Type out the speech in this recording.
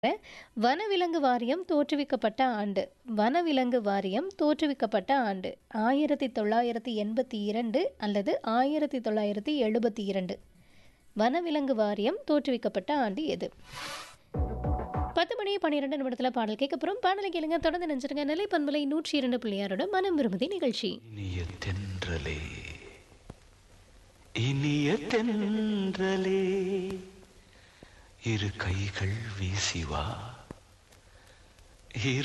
வனவிலங்கு வாரியம் தோற்றுவிக்கப்பட்ட ஆண்டு வனவிலங்கு வாரியம் தோற்றுவிக்கப்பட்ட ஆண்டு ஆயிரத்தி தொள்ளாயிரத்தி எண்பத்தி இரண்டு அல்லது ஆயிரத்தி தொள்ளாயிரத்தி எழுபத்தி இரண்டு வனவிலங்கு வாரியம் தோற்றுவிக்கப்பட்ட ஆண்டு எது பத்து மணி பன்னிரெண்டு நிமிடத்தில் பாடல் கேட்க போகிறோம் பாடலை கேளுங்க தொடர்ந்து நினைச்சிருங்க நிலை பண்பலை நூற்றி இரண்டு பிள்ளையாரோட மனம் விரும்புதி நிகழ்ச்சி இனிய தென்றலே இனிய தென்றலே இரு கைகள் வீசிவா இரு